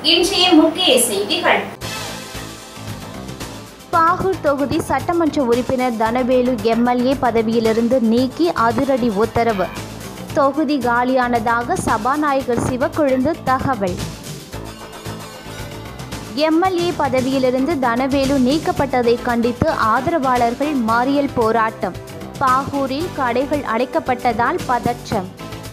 இன்றைய முக்கிய செய்திகள் பாகூர் தொகுதி சட்டமன்ற உறுப்பினர் தனவேலு எம்எல்ஏ பதவியிலிருந்து நீக்கி அதிரடி உத்தரவு தொகுதி காலியானதாக சபாநாயகர் சிவக்கொழுந்து தகவல் எம்எல்ஏ பதவியிலிருந்து தனவேலு நீக்கப்பட்டதை கண்டித்து ஆதரவாளர்கள் மறியல் போராட்டம் பாகூரில் கடைகள் அடைக்கப்பட்டதால் பதற்றம்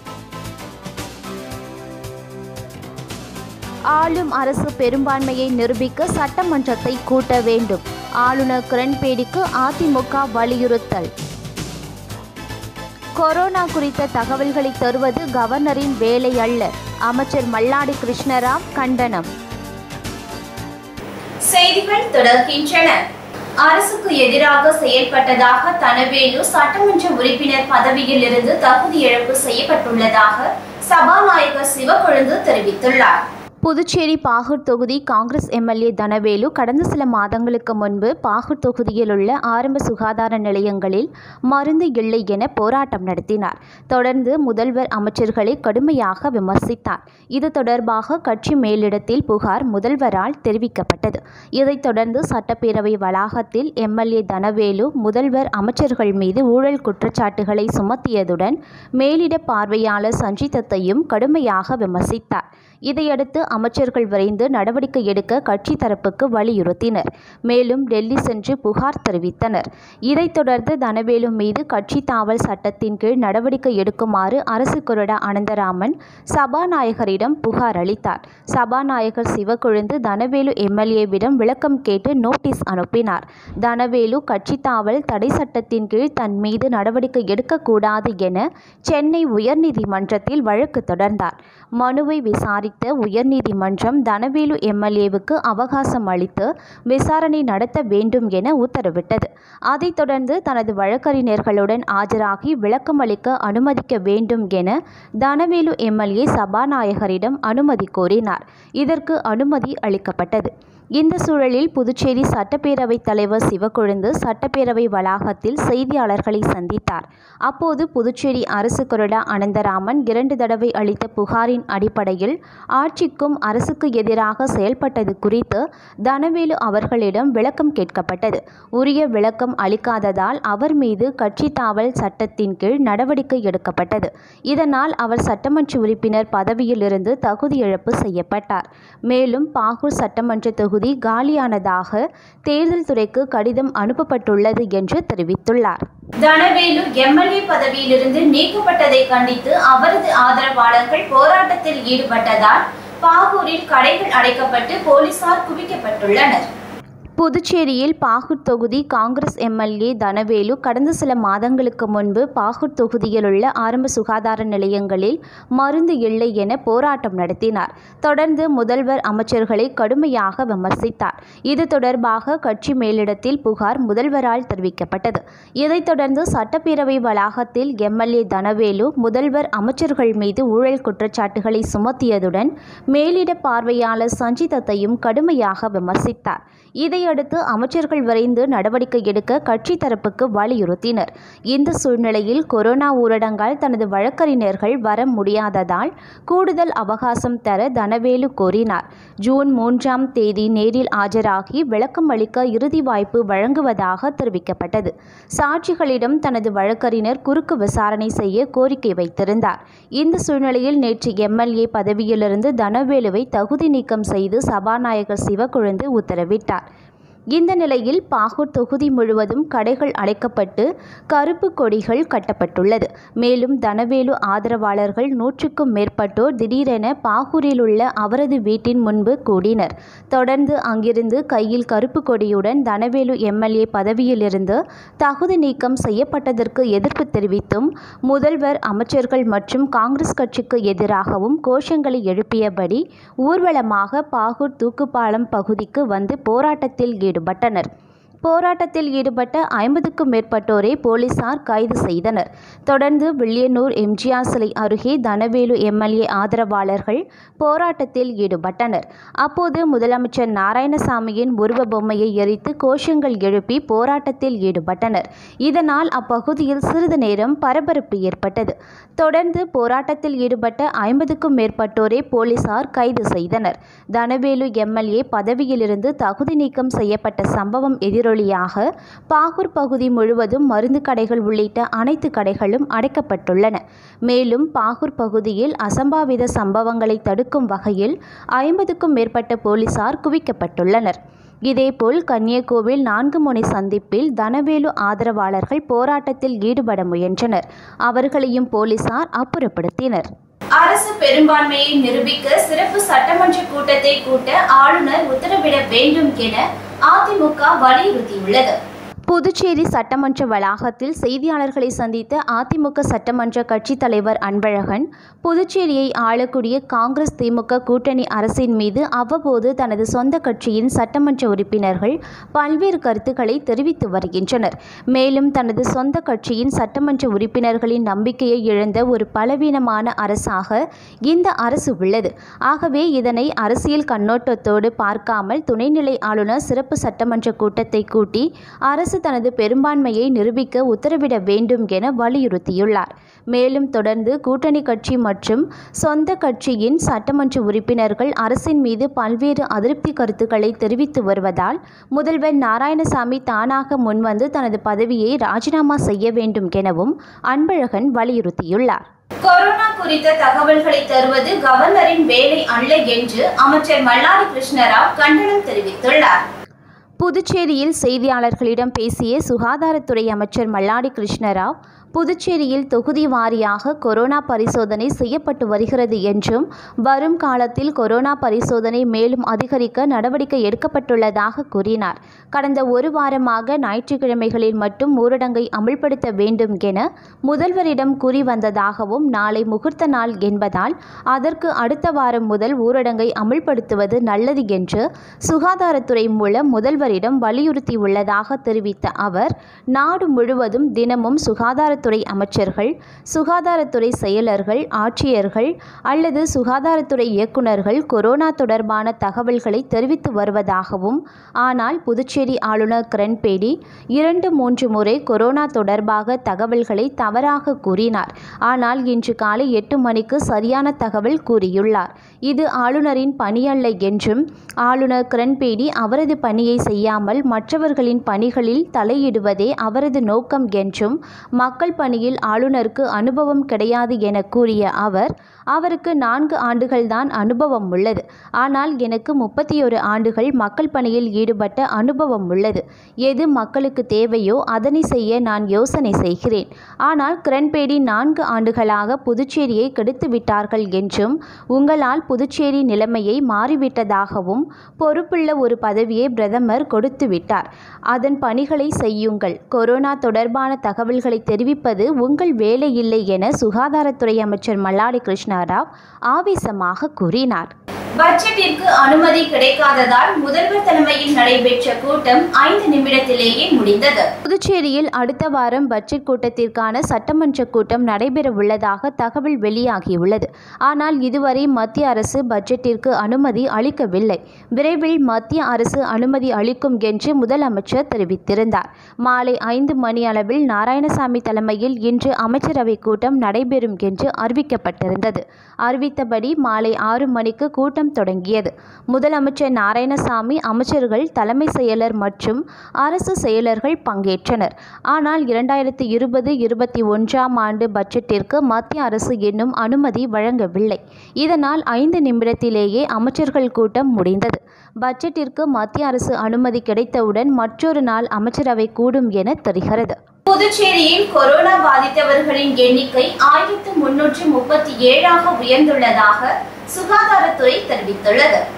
ஆளும் அரசு பெரும்பான்மையை நிரூபிக்க சட்டமன்றத்தை கூட்ட வேண்டும் ஆளுநர் கிரண்பேடிக்கு அதிமுக வலியுறுத்தல் கொரோனா குறித்த தகவல்களை தருவது கவர்னரின் வேலை அல்ல அமைச்சர் மல்லாடி கிருஷ்ணராவ் கண்டனம் செய்திகள் தொடர்கின்றன அரசுக்கு எதிராக செயல்பட்டதாக தனவேலு சட்டமன்ற உறுப்பினர் பதவியில் இருந்து தகுதி இழப்பு செய்யப்பட்டுள்ளதாக சபாநாயகர் சிவக்கொழுந்து தெரிவித்துள்ளார் புதுச்சேரி பாகூர் தொகுதி காங்கிரஸ் எம்எல்ஏ தனவேலு கடந்த சில மாதங்களுக்கு முன்பு பாகூர் தொகுதியில் உள்ள ஆரம்ப சுகாதார நிலையங்களில் மருந்து இல்லை என போராட்டம் நடத்தினார் தொடர்ந்து முதல்வர் அமைச்சர்களை கடுமையாக விமர்சித்தார் இது தொடர்பாக கட்சி மேலிடத்தில் புகார் முதல்வரால் தெரிவிக்கப்பட்டது இதைத் தொடர்ந்து சட்டப்பேரவை வளாகத்தில் எம்எல்ஏ தனவேலு முதல்வர் அமைச்சர்கள் மீது ஊழல் குற்றச்சாட்டுகளை சுமத்தியதுடன் மேலிட பார்வையாளர் சஞ்சிதத்தையும் கடுமையாக விமர்சித்தார் இதையடுத்து அமைச்சர்கள் விரைந்து நடவடிக்கை எடுக்க கட்சி தரப்புக்கு வலியுறுத்தினர் மேலும் டெல்லி சென்று புகார் தெரிவித்தனர் இதைத் தொடர்ந்து தனவேலு மீது கட்சி தாவல் சட்டத்தின் கீழ் நடவடிக்கை எடுக்குமாறு அரசு கொறடா அனந்தராமன் சபாநாயகரிடம் புகார் அளித்தார் சபாநாயகர் சிவக்கொழுந்து தனவேலு எம்எல்ஏவிடம் விளக்கம் கேட்டு நோட்டீஸ் அனுப்பினார் தனவேலு கட்சி தாவல் தடை சட்டத்தின் கீழ் தன் மீது நடவடிக்கை எடுக்கக்கூடாது என சென்னை உயர்நீதிமன்றத்தில் வழக்கு தொடர்ந்தார் மனுவை விசாரித்த உயர்நீதிமன்றம் தனவேலு எம்எல்ஏவுக்கு அவகாசம் அளித்து விசாரணை நடத்த வேண்டும் என உத்தரவிட்டது அதைத் தொடர்ந்து தனது வழக்கறிஞர்களுடன் ஆஜராகி விளக்கம் அளிக்க அனுமதிக்க வேண்டும் என தனவேலு எம்எல்ஏ சபாநாயகரிடம் அனுமதி கோரினார் இதற்கு அனுமதி அளிக்கப்பட்டது இந்த சூழலில் புதுச்சேரி சட்டப்பேரவைத் தலைவர் சிவக்கொழுந்து சட்டப்பேரவை வளாகத்தில் செய்தியாளர்களை சந்தித்தார் அப்போது புதுச்சேரி அரசு கொறடா அனந்தராமன் இரண்டு தடவை அளித்த புகாரின் அடிப்படையில் ஆட்சிக்கும் அரசுக்கு எதிராக செயல்பட்டது குறித்து தனவேலு அவர்களிடம் விளக்கம் கேட்கப்பட்டது உரிய விளக்கம் அளிக்காததால் அவர் மீது கட்சி தாவல் சட்டத்தின் கீழ் நடவடிக்கை எடுக்கப்பட்டது இதனால் அவர் சட்டமன்ற உறுப்பினர் பதவியில் இருந்து தகுதி இழப்பு செய்யப்பட்டார் மேலும் பாகூர் சட்டமன்ற தொகுதி காலியானதாக தேர்தல் துறைக்கு கடிதம் அனுப்பப்பட்டுள்ளது என்று தெரிவித்துள்ளார் தனவேலு எம்எல்ஏ பதவியிலிருந்து நீக்கப்பட்டதை கண்டித்து அவரது ஆதரவாளர்கள் போராட்டத்தில் ஈடுபட்டதால் பாகூரில் கடைகள் அடைக்கப்பட்டு போலீசார் குவிக்கப்பட்டுள்ளனர் புதுச்சேரியில் பாகூர் தொகுதி காங்கிரஸ் எம்எல்ஏ தனவேலு கடந்த சில மாதங்களுக்கு முன்பு பாகூர் தொகுதியில் உள்ள ஆரம்ப சுகாதார நிலையங்களில் மருந்து இல்லை என போராட்டம் நடத்தினார் தொடர்ந்து முதல்வர் அமைச்சர்களை கடுமையாக விமர்சித்தார் இது தொடர்பாக கட்சி மேலிடத்தில் புகார் முதல்வரால் தெரிவிக்கப்பட்டது இதைத் தொடர்ந்து சட்டப்பேரவை வளாகத்தில் எம்எல்ஏ தனவேலு முதல்வர் அமைச்சர்கள் மீது ஊழல் குற்றச்சாட்டுகளை சுமத்தியதுடன் மேலிட பார்வையாளர் சஞ்சிதத்தையும் கடுமையாக விமர்சித்தார் இதையடுத்து அமைச்சர்கள் விரைந்து நடவடிக்கை எடுக்க கட்சி தரப்புக்கு வலியுறுத்தினர் இந்த சூழ்நிலையில் கொரோனா ஊரடங்கால் தனது வழக்கறிஞர்கள் வர முடியாததால் கூடுதல் அவகாசம் தர தனவேலு கோரினார் ஜூன் மூன்றாம் தேதி நேரில் ஆஜராகி விளக்கம் அளிக்க இறுதி வாய்ப்பு வழங்குவதாக தெரிவிக்கப்பட்டது சாட்சிகளிடம் தனது வழக்கறிஞர் குறுக்கு விசாரணை செய்ய கோரிக்கை வைத்திருந்தார் இந்த சூழ்நிலையில் நேற்று எம்எல்ஏ பதவியிலிருந்து தனவேலுவை தகுதி நீக்கம் செய்து சபாநாயகர் சிவக்கொழுந்து உத்தரவிட்டார் இந்த நிலையில் பாகூர் தொகுதி முழுவதும் கடைகள் அடைக்கப்பட்டு கருப்பு கொடிகள் கட்டப்பட்டுள்ளது மேலும் தனவேலு ஆதரவாளர்கள் நூற்றுக்கும் மேற்பட்டோர் திடீரென பாகூரில் உள்ள அவரது வீட்டின் முன்பு கூடினர் தொடர்ந்து அங்கிருந்து கையில் கருப்பு கொடியுடன் தனவேலு எம்எல்ஏ பதவியிலிருந்து தகுதி நீக்கம் செய்யப்பட்டதற்கு எதிர்ப்பு தெரிவித்தும் முதல்வர் அமைச்சர்கள் மற்றும் காங்கிரஸ் கட்சிக்கு எதிராகவும் கோஷங்களை எழுப்பியபடி ஊர்வலமாக பாகூர் தூக்குப்பாலம் பகுதிக்கு வந்து போராட்டத்தில் ஈடுபட்டனர் போராட்டத்தில் ஈடுபட்ட ஐம்பதுக்கும் மேற்பட்டோரை போலீசார் கைது செய்தனர் தொடர்ந்து வில்லியனூர் எம்ஜிஆர் சிலை அருகே தனவேலு எம்எல்ஏ ஆதரவாளர்கள் போராட்டத்தில் ஈடுபட்டனர் அப்போது முதலமைச்சர் நாராயணசாமியின் உருவ பொம்மையை எரித்து கோஷங்கள் எழுப்பி போராட்டத்தில் ஈடுபட்டனர் இதனால் அப்பகுதியில் சிறிது நேரம் பரபரப்பு ஏற்பட்டது தொடர்ந்து போராட்டத்தில் ஈடுபட்ட ஐம்பதுக்கும் மேற்பட்டோரை போலீசார் கைது செய்தனர் தனவேலு எம்எல்ஏ பதவியிலிருந்து தகுதி நீக்கம் செய்யப்பட்ட சம்பவம் எதிரொலியாக பாகூர் பகுதி முழுவதும் மருந்து கடைகள் உள்ளிட்ட அனைத்து கடைகளும் அடைக்கப்பட்டுள்ளன மேலும் பாகூர் பகுதியில் அசம்பாவித சம்பவங்களை தடுக்கும் வகையில் ஐம்பதுக்கும் மேற்பட்ட போலீசார் குவிக்கப்பட்டுள்ளனர் இதேபோல் கன்னியகோவில் நான்கு முனை சந்திப்பில் தனவேலு ஆதரவாளர்கள் போராட்டத்தில் ஈடுபட முயன்றனர் அவர்களையும் போலீசார் அப்புறப்படுத்தினர் அரசு பெரும்பான்மையை நிரூபிக்க சிறப்பு சட்டமன்ற கூட்டத்தை கூட்ட ஆளுநர் உத்தரவிட வேண்டும் என அதிமுக வலியுறுத்தியுள்ளது புதுச்சேரி சட்டமன்ற வளாகத்தில் செய்தியாளர்களை சந்தித்த அதிமுக சட்டமன்ற கட்சித் தலைவர் அன்பழகன் புதுச்சேரியை ஆளக்கூடிய காங்கிரஸ் திமுக கூட்டணி அரசின் மீது அவ்வப்போது தனது சொந்த கட்சியின் சட்டமன்ற உறுப்பினர்கள் பல்வேறு கருத்துக்களை தெரிவித்து வருகின்றனர் மேலும் தனது சொந்த கட்சியின் சட்டமன்ற உறுப்பினர்களின் நம்பிக்கையை இழந்த ஒரு பலவீனமான அரசாக இந்த அரசு உள்ளது ஆகவே இதனை அரசியல் கண்ணோட்டத்தோடு பார்க்காமல் துணைநிலை ஆளுநர் சிறப்பு சட்டமன்ற கூட்டத்தை கூட்டி அரசு தனது பெரும்பான்மையை நிரூபிக்க உத்தரவிட வேண்டும் என வலியுறுத்தியுள்ளார் மேலும் தொடர்ந்து கூட்டணி கட்சி மற்றும் சொந்த கட்சியின் சட்டமன்ற உறுப்பினர்கள் அரசின் மீது பல்வேறு அதிருப்தி கருத்துக்களை தெரிவித்து வருவதால் முதல்வர் நாராயணசாமி தானாக முன்வந்து தனது பதவியை ராஜினாமா செய்ய வேண்டும் எனவும் அன்பழகன் வலியுறுத்தியுள்ளார் கொரோனா குறித்த தகவல்களை தருவது கவர்னரின் வேலை அல்ல என்று அமைச்சர் மல்லாடி கிருஷ்ணராவ் கண்டனம் தெரிவித்துள்ளார் புதுச்சேரியில் செய்தியாளர்களிடம் பேசிய சுகாதாரத்துறை அமைச்சர் மல்லாடி கிருஷ்ணராவ் புதுச்சேரியில் தொகுதி வாரியாக கொரோனா பரிசோதனை செய்யப்பட்டு வருகிறது என்றும் வரும் காலத்தில் கொரோனா பரிசோதனை மேலும் அதிகரிக்க நடவடிக்கை எடுக்கப்பட்டுள்ளதாக கூறினார் கடந்த ஒரு வாரமாக ஞாயிற்றுக்கிழமைகளில் மட்டும் ஊரடங்கை அமல்படுத்த வேண்டும் என முதல்வரிடம் கூறி வந்ததாகவும் நாளை முகூர்த்த நாள் என்பதால் அதற்கு அடுத்த வாரம் முதல் ஊரடங்கை அமல்படுத்துவது நல்லது என்று சுகாதாரத்துறை மூலம் முதல்வரிடம் வலியுறுத்தியுள்ளதாக தெரிவித்த அவர் நாடு முழுவதும் தினமும் சுகாதாரத்துறை அமைச்சர்கள் சுகாதாரத்துறை செயலர்கள் ஆட்சியர்கள் அல்லது சுகாதாரத்துறை இயக்குநர்கள் கொரோனா தொடர்பான தகவல்களை தெரிவித்து வருவதாகவும் ஆனால் புதுச்சேரி ஆளுநர் கிரண்பேடி இரண்டு மூன்று முறை கொரோனா தொடர்பாக தகவல்களை தவறாக கூறினார் ஆனால் இன்று காலை எட்டு மணிக்கு சரியான தகவல் கூறியுள்ளார் இது ஆளுநரின் பணியல்ல என்றும் ஆளுநர் கிரண்பேடி அவரது பணியை செய்யாமல் மற்றவர்களின் பணிகளில் தலையிடுவதே அவரது நோக்கம் என்றும் மக்கள் பணியில் ஆளுநருக்கு அனுபவம் கிடையாது என கூறிய அவர் அவருக்கு நான்கு ஆண்டுகள்தான் அனுபவம் உள்ளது ஆனால் எனக்கு முப்பத்தி ஒரு ஆண்டுகள் மக்கள் பணியில் ஈடுபட்ட அனுபவம் உள்ளது எது மக்களுக்கு தேவையோ அதனை செய்ய நான் யோசனை செய்கிறேன் ஆனால் கிரண்பேடி நான்கு ஆண்டுகளாக புதுச்சேரியை கெடுத்து விட்டார்கள் என்றும் உங்களால் புதுச்சேரி நிலைமையை மாறிவிட்டதாகவும் பொறுப்புள்ள ஒரு பதவியை பிரதமர் கொடுத்து விட்டார் அதன் பணிகளை செய்யுங்கள் கொரோனா தொடர்பான தகவல்களை தெரிவிப்பது உங்கள் வேலை இல்லை என சுகாதாரத்துறை அமைச்சர் மல்லாடி கிருஷ்ணராவ் ஆவேசமாக கூறினார் பட்ஜெட்டிற்கு அனுமதி கிடைக்காததால் முதல்வர் தலைமையில் நடைபெற்ற கூட்டம் ஐந்து நிமிடத்திலேயே முடிந்தது புதுச்சேரியில் அடுத்த வாரம் பட்ஜெட் கூட்டத்திற்கான சட்டமன்ற கூட்டம் நடைபெற உள்ளதாக தகவல் வெளியாகியுள்ளது ஆனால் இதுவரை மத்திய அரசு பட்ஜெட்டிற்கு அனுமதி அளிக்கவில்லை விரைவில் மத்திய அரசு அனுமதி அளிக்கும் என்று முதலமைச்சர் தெரிவித்திருந்தார் மாலை ஐந்து மணி அளவில் நாராயணசாமி தலைமையில் இன்று அமைச்சரவை கூட்டம் நடைபெறும் என்று அறிவிக்கப்பட்டிருந்தது அறிவித்தபடி மாலை ஆறு மணிக்கு கூட்டம் தொடங்கியது முதலமைச்சர் நாராயணசாமி அமைச்சர்கள் தலைமை செயலர் மற்றும் அரசு செயலர்கள் பங்கேற்றனர் ஆனால் இரண்டாயிரத்தி இருபது இருபத்தி ஒன்றாம் ஆண்டு பட்ஜெட்டிற்கு மத்திய அரசு இன்னும் அனுமதி வழங்கவில்லை இதனால் ஐந்து நிமிடத்திலேயே அமைச்சர்கள் கூட்டம் முடிந்தது பட்ஜெட்டிற்கு மத்திய அரசு அனுமதி கிடைத்தவுடன் மற்றொரு நாள் அமைச்சரவை கூடும் என தெரிகிறது புதுச்சேரியில் கொரோனா பாதித்தவர்களின் எண்ணிக்கை ஆயிரத்து முன்னூற்று முப்பத்தி ஏழாக உயர்ந்துள்ளதாக சுகாதாரத்துறை தெரிவித்துள்ளது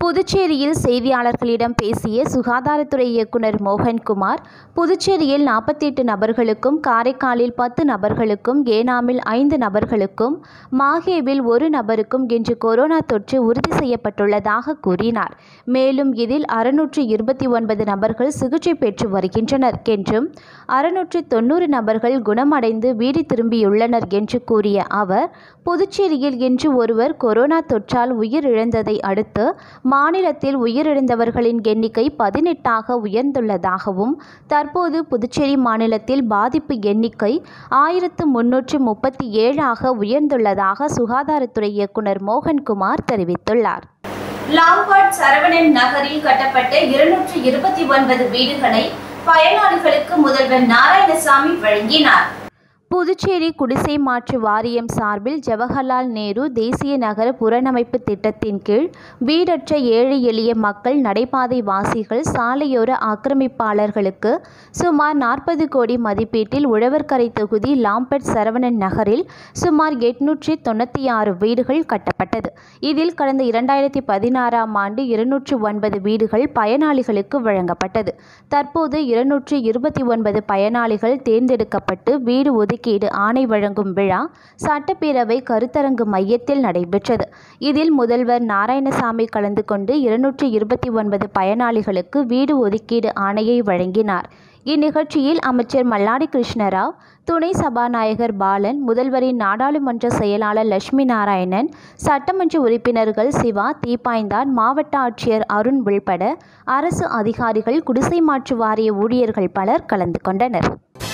புதுச்சேரியில் செய்தியாளர்களிடம் பேசிய சுகாதாரத்துறை இயக்குனர் மோகன்குமார் புதுச்சேரியில் நாற்பத்தி எட்டு நபர்களுக்கும் காரைக்காலில் பத்து நபர்களுக்கும் ஏனாமில் ஐந்து நபர்களுக்கும் மாஹேவில் ஒரு நபருக்கும் இன்று கொரோனா தொற்று உறுதி செய்யப்பட்டுள்ளதாக கூறினார் மேலும் இதில் அறுநூற்று இருபத்தி ஒன்பது நபர்கள் சிகிச்சை பெற்று வருகின்றனர் என்றும் அறுநூற்று தொண்ணூறு நபர்கள் குணமடைந்து வீடு திரும்பியுள்ளனர் என்று கூறிய அவர் புதுச்சேரியில் இன்று ஒருவர் கொரோனா தொற்றால் உயிரிழந்ததை அடுத்து மாநிலத்தில் உயிரிழந்தவர்களின் எண்ணிக்கை பதினெட்டாக உயர்ந்துள்ளதாகவும் தற்போது புதுச்சேரி மாநிலத்தில் பாதிப்பு எண்ணிக்கை ஆயிரத்து முன்னூற்று முப்பத்தி ஏழாக உயர்ந்துள்ளதாக சுகாதாரத்துறை இயக்குனர் மோகன்குமார் தெரிவித்துள்ளார் லாம்பர்ட் சரவணன் நகரில் கட்டப்பட்ட இருநூற்று இருபத்தி ஒன்பது வீடுகளை பயனாளிகளுக்கு முதல்வர் நாராயணசாமி வழங்கினார் புதுச்சேரி குடிசை மாற்று வாரியம் சார்பில் ஜவஹர்லால் நேரு தேசிய நகர புறநமைப்பு திட்டத்தின் கீழ் வீடற்ற ஏழை எளிய மக்கள் நடைபாதை வாசிகள் சாலையோர ஆக்கிரமிப்பாளர்களுக்கு சுமார் நாற்பது கோடி மதிப்பீட்டில் உழவர்கரை தொகுதி லாம்பெட் சரவணன் நகரில் சுமார் எட்நூற்றி தொண்ணூற்றி ஆறு வீடுகள் கட்டப்பட்டது இதில் கடந்த இரண்டாயிரத்தி பதினாறாம் ஆண்டு இருநூற்று ஒன்பது வீடுகள் பயனாளிகளுக்கு வழங்கப்பட்டது தற்போது இருநூற்று இருபத்தி ஒன்பது பயனாளிகள் தேர்ந்தெடுக்கப்பட்டு வீடு ஒதுக்கீடு ஆணை வழங்கும் விழா சட்டப்பேரவை கருத்தரங்கு மையத்தில் நடைபெற்றது இதில் முதல்வர் நாராயணசாமி கலந்து கொண்டு இருநூற்று இருபத்தி ஒன்பது பயனாளிகளுக்கு வீடு ஒதுக்கீடு ஆணையை வழங்கினார் இந்நிகழ்ச்சியில் அமைச்சர் மல்லாடி கிருஷ்ணராவ் துணை சபாநாயகர் பாலன் முதல்வரின் நாடாளுமன்ற செயலாளர் லட்சுமி நாராயணன் சட்டமன்ற உறுப்பினர்கள் சிவா தீப்பாய்ந்தான் மாவட்ட ஆட்சியர் அருண் உள்பட அரசு அதிகாரிகள் குடிசை மாற்று வாரிய ஊழியர்கள் பலர் கலந்து கொண்டனர்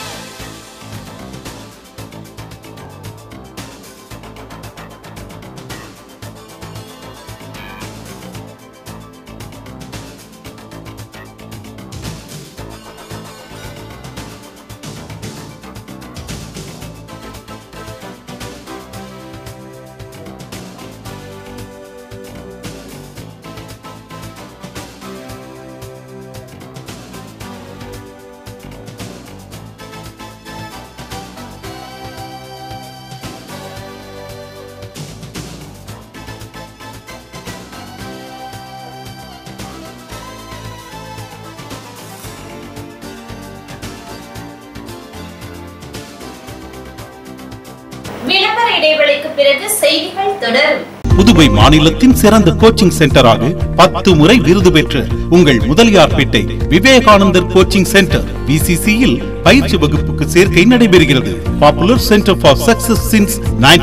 விளம்பர இடைவெளிக்கு பிறகு செய்திகள் தொடரும் புதுவை மாநிலத்தின் சிறந்த கோச்சிங் சென்டராக பத்து முறை விருது பெற்ற உங்கள் முதலியார்பேட்டை விவேகானந்தர் கோச்சிங் சென்டர் பிசிசியில் பயிற்சி வகுப்புக்கு சேர்க்கை நடைபெறுகிறது popular centre for success since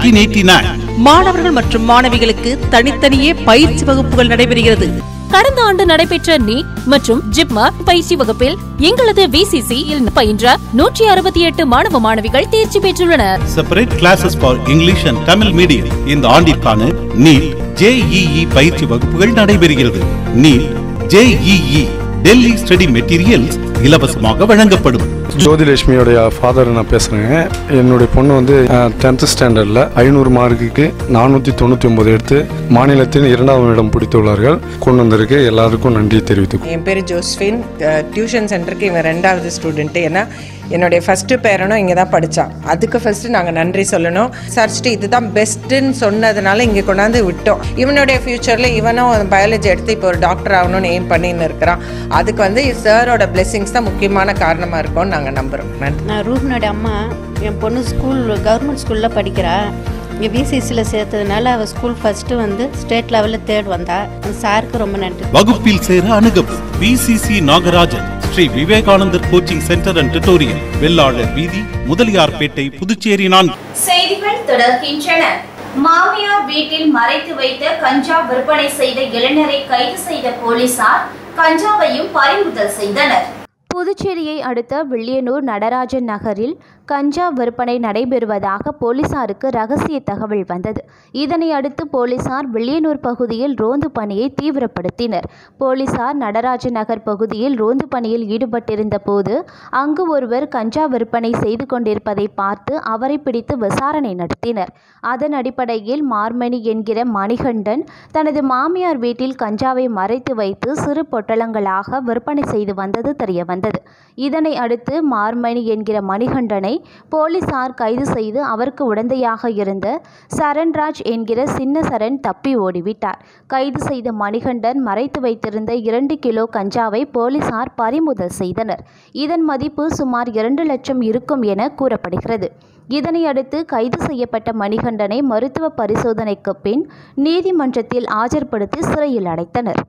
1989 மாணவர்கள் மற்றும் மாணவிகளுக்கு தனித்தனியே பயிற்சி வகுப்புகள் நடைபெறுகிறது கடந்த ஆண்டு நடைபெற்ற நீட் மற்றும் ஜிப்மா பயிற்சி வகுப்பில் எங்களது விசிசி இல் பயின்ற நூற்றி அறுபத்தி எட்டு மாணவ மாணவிகள் தேர்ச்சி பெற்றுள்ளனர் separate classes for English and Tamil medium இந்த ஆண்டிற்கான நீட் ஜேஇஇ பயிற்சி வகுப்புகள் நடைபெறுகிறது NEET JEE Delhi study materials இலவசமாக வழங்கப்படும் ஜோதிலட்சுமியோடைய ஃபாதர் நான் பேசுகிறேங்க என்னுடைய பொண்ணு வந்து டென்த்து ஸ்டாண்டர்டில் ஐநூறு மார்க்குக்கு நானூற்றி தொண்ணூற்றி ஒம்பது எடுத்து மாநிலத்தில் இரண்டாவது இடம் பிடித்துள்ளார்கள் கொண்டு வந்திருக்கு எல்லாருக்கும் நன்றி தெரிவித்துக் என் பேர் ஜோஸ்ஃபின் டியூஷன் சென்டருக்கு இவன் ரெண்டாவது ஸ்டூடெண்ட்டு ஏன்னா என்னுடைய ஃபஸ்ட்டு பேரனும் இங்கே தான் படித்தான் அதுக்கு ஃபஸ்ட்டு நாங்கள் நன்றி சொல்லணும் சர்ச்சிட்டு இதுதான் பெஸ்ட்டுன்னு சொன்னதுனால இங்கே கொண்டாந்து விட்டோம் இவனுடைய ஃப்யூச்சரில் இவனும் பயாலஜி எடுத்து இப்போ ஒரு டாக்டர் ஆகணும்னு எய்ம் பண்ணின்னு இருக்கிறான் அதுக்கு வந்து சாரோட பிளெஸிங்ஸ் தான் முக்கியமான காரணமாக இருக்கும்னு நாங்கள் நம்புகிறோம் நன்றி நான் ரூபினோட அம்மா என் பொண்ணு ஸ்கூல் கவர்மெண்ட் ஸ்கூலில் படிக்கிறா இங்கே பிசிசியில் சேர்த்ததுனால அவள் ஸ்கூல் ஃபஸ்ட்டு வந்து ஸ்டேட் லெவலில் தேர்ட் வந்தா அந்த சாருக்கு ரொம்ப நன்றி வகுப்பில் சேர அணுகவும் PCC Nagarajan Sri Vivekanandar coaching centre and tutorial Vellalar வீதி முதலியார்பேட்டை புதுச்சேரி நான்கு செய்திகள் தொடர்கின்றன மாமியார் வீட்டில் மறைத்து வைத்த கஞ்சா விற்பனை செய்த இளைஞரை கைது செய்த போலீசார் கஞ்சாவையும் பறிமுதல் செய்தனர் புதுச்சேரியை அடுத்த வில்லியனூர் நடராஜன் நகரில் கஞ்சா விற்பனை நடைபெறுவதாக போலீசாருக்கு ரகசிய தகவல் வந்தது இதனை அடுத்து போலீசார் வில்லியனூர் பகுதியில் ரோந்து பணியை தீவிரப்படுத்தினர் போலீசார் நடராஜன் நகர் பகுதியில் ரோந்து பணியில் ஈடுபட்டிருந்த போது அங்கு ஒருவர் கஞ்சா விற்பனை செய்து கொண்டிருப்பதை பார்த்து அவரை பிடித்து விசாரணை நடத்தினர் அதன் அடிப்படையில் மார்மணி என்கிற மணிகண்டன் தனது மாமியார் வீட்டில் கஞ்சாவை மறைத்து வைத்து சிறு பொட்டலங்களாக விற்பனை செய்து வந்தது தெரியவந்தது செய்யப்பட்டது இதனை அடுத்து மார்மணி என்கிற மணிகண்டனை போலீசார் கைது செய்து அவருக்கு உடந்தையாக இருந்த சரண்ராஜ் என்கிற சின்ன சரண் தப்பி ஓடிவிட்டார் கைது செய்த மணிகண்டன் மறைத்து வைத்திருந்த இரண்டு கிலோ கஞ்சாவை போலீசார் பறிமுதல் செய்தனர் இதன் மதிப்பு சுமார் இரண்டு லட்சம் இருக்கும் என கூறப்படுகிறது இதனை அடுத்து கைது செய்யப்பட்ட மணிகண்டனை மருத்துவ பரிசோதனைக்கு பின் நீதிமன்றத்தில் ஆஜர்படுத்தி சிறையில் அடைத்தனர்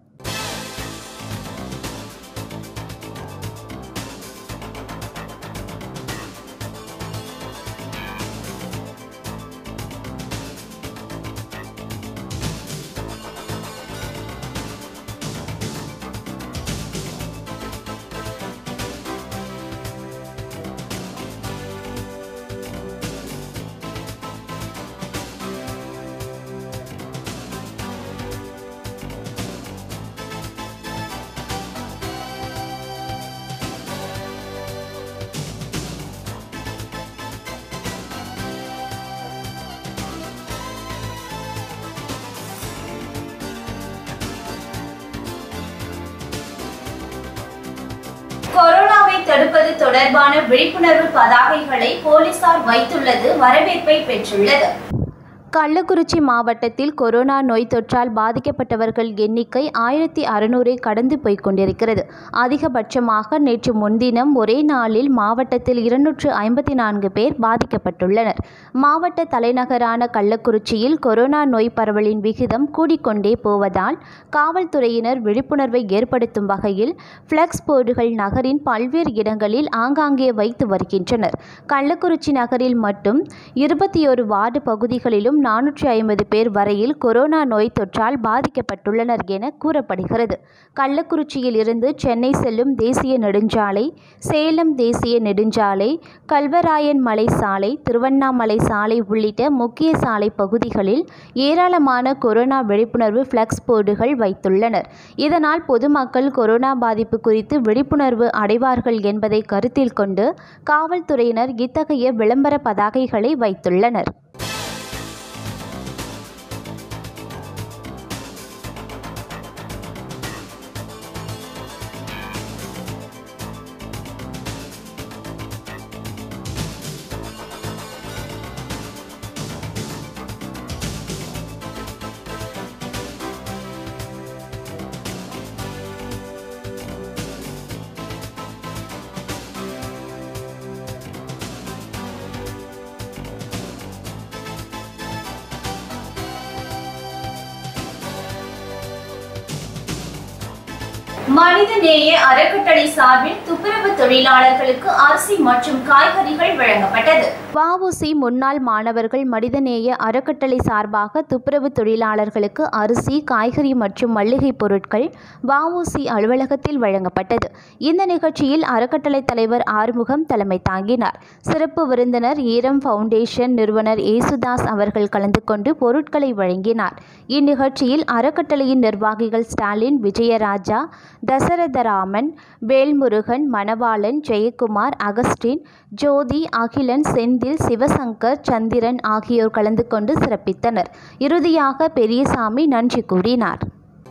கொரோனாவை தடுப்பது தொடர்பான விழிப்புணர்வு பதாகைகளை போலீசார் வைத்துள்ளது வரவேற்பை பெற்றுள்ளது கள்ளக்குறிச்சி மாவட்டத்தில் கொரோனா நோய் தொற்றால் பாதிக்கப்பட்டவர்கள் எண்ணிக்கை ஆயிரத்தி அறுநூறை கடந்து போய்க் கொண்டிருக்கிறது அதிகபட்சமாக நேற்று முன்தினம் ஒரே நாளில் மாவட்டத்தில் இருநூற்று ஐம்பத்தி நான்கு பேர் பாதிக்கப்பட்டுள்ளனர் மாவட்ட தலைநகரான கள்ளக்குறிச்சியில் கொரோனா நோய் பரவலின் விகிதம் கூடிக்கொண்டே போவதால் காவல்துறையினர் விழிப்புணர்வை ஏற்படுத்தும் வகையில் ஃப்ளெக்ஸ் போர்டுகள் நகரின் பல்வேறு இடங்களில் ஆங்காங்கே வைத்து வருகின்றனர் கள்ளக்குறிச்சி நகரில் மட்டும் இருபத்தி ஒரு வார்டு பகுதிகளிலும் நானூற்றி ஐம்பது பேர் வரையில் கொரோனா நோய் தொற்றால் பாதிக்கப்பட்டுள்ளனர் என கூறப்படுகிறது கள்ளக்குறிச்சியில் இருந்து சென்னை செல்லும் தேசிய நெடுஞ்சாலை சேலம் தேசிய நெடுஞ்சாலை கல்வராயன் மலை சாலை திருவண்ணாமலை சாலை உள்ளிட்ட முக்கிய சாலை பகுதிகளில் ஏராளமான கொரோனா விழிப்புணர்வு ஃப்ளெக்ஸ் போர்டுகள் வைத்துள்ளனர் இதனால் பொதுமக்கள் கொரோனா பாதிப்பு குறித்து விழிப்புணர்வு அடைவார்கள் என்பதை கருத்தில் கொண்டு காவல்துறையினர் இத்தகைய விளம்பர பதாகைகளை வைத்துள்ளனர் மனிதநேய அறக்கட்டளை சார்பில் துப்புரவு தொழிலாளர்களுக்கு அரிசி மற்றும் காய்கறிகள் வழங்கப்பட்டது வஉசி முன்னாள் மாணவர்கள் மனிதநேய அறக்கட்டளை சார்பாக துப்புரவு தொழிலாளர்களுக்கு அரிசி காய்கறி மற்றும் மளிகை பொருட்கள் வஉசி அலுவலகத்தில் வழங்கப்பட்டது இந்த நிகழ்ச்சியில் அறக்கட்டளை தலைவர் ஆறுமுகம் தலைமை தாங்கினார் சிறப்பு விருந்தினர் ஈரம் ஃபவுண்டேஷன் நிறுவனர் ஏசுதாஸ் அவர்கள் கலந்து கொண்டு பொருட்களை வழங்கினார் இந்நிகழ்ச்சியில் அறக்கட்டளையின் நிர்வாகிகள் ஸ்டாலின் விஜயராஜா தசரதராமன் வேல்முருகன் மணவாளன் ஜெயக்குமார் அகஸ்டின் ஜோதி அகிலன் செந்தில் சிவசங்கர் சந்திரன் ஆகியோர் கலந்து கொண்டு சிறப்பித்தனர் இறுதியாக பெரியசாமி நன்றி கூறினார்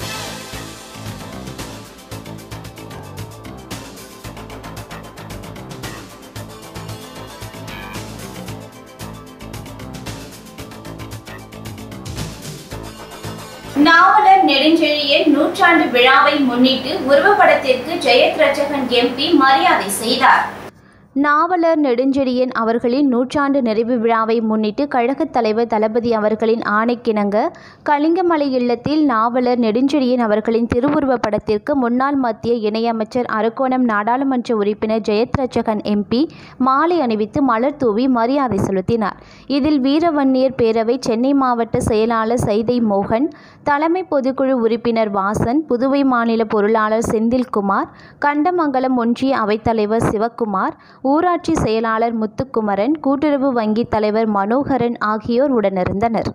நாவலர் நெடுஞ்செழியன் நூற்றாண்டு விழாவை முன்னிட்டு உருவப்படத்திற்கு ஜெயத் ரட்சகன் எம்பி மரியாதை செய்தார் நாவலர் நெடுஞ்செழியன் அவர்களின் நூற்றாண்டு நிறைவு விழாவை முன்னிட்டு கழகத் தலைவர் தளபதி அவர்களின் ஆணைக்கிணங்க கலிங்கமலை இல்லத்தில் நாவலர் நெடுஞ்செழியன் அவர்களின் திருவுருவப் படத்திற்கு முன்னாள் மத்திய இணையமைச்சர் அரக்கோணம் நாடாளுமன்ற உறுப்பினர் ஜெயத் ரட்சகன் எம்பி மாலை அணிவித்து மலர் தூவி மரியாதை செலுத்தினார் இதில் வீரவன்னியர் பேரவை சென்னை மாவட்ட செயலாளர் சைதை மோகன் தலைமை பொதுக்குழு உறுப்பினர் வாசன் புதுவை மாநில பொருளாளர் செந்தில்குமார் கண்டமங்கலம் ஒன்றிய அவைத்தலைவர் சிவக்குமார் ஊராட்சி செயலாளர் முத்துக்குமரன் கூட்டுறவு வங்கி தலைவர் மனோகரன் ஆகியோர் உடனிருந்தனர்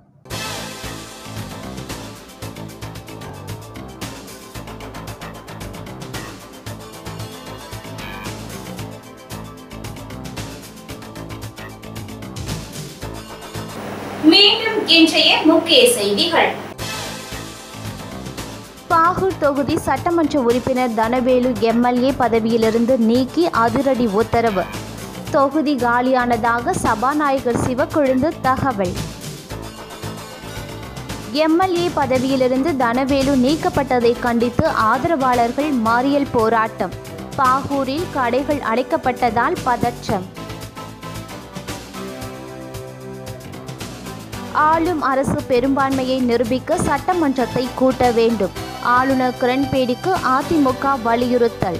மீண்டும் இன்றைய முக்கிய செய்திகள் பாகூர் தொகுதி சட்டமன்ற உறுப்பினர் தனவேலு எம்எல்ஏ பதவியிலிருந்து நீக்கி அதிரடி உத்தரவு தொகுதி காலியானதாக சபாநாயகர் சிவக்கொழுந்து தகவல் எம்எல்ஏ பதவியிலிருந்து தனவேலு நீக்கப்பட்டதை கண்டித்து ஆதரவாளர்கள் மறியல் போராட்டம் பாகூரில் கடைகள் அடைக்கப்பட்டதால் பதற்றம் ஆளும் அரசு பெரும்பான்மையை நிரூபிக்க சட்டமன்றத்தை கூட்ட வேண்டும் ஆளுநர் கிரண்பேடிக்கு அதிமுக வலியுறுத்தல்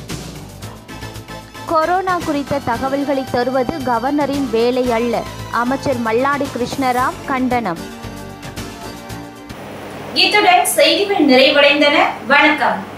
கொரோனா குறித்த தகவல்களை தருவது கவர்னரின் வேலை அல்ல அமைச்சர் மல்லாடி கிருஷ்ணராவ் கண்டனம் இத்துடன் செய்திகள் நிறைவடைந்தன வணக்கம்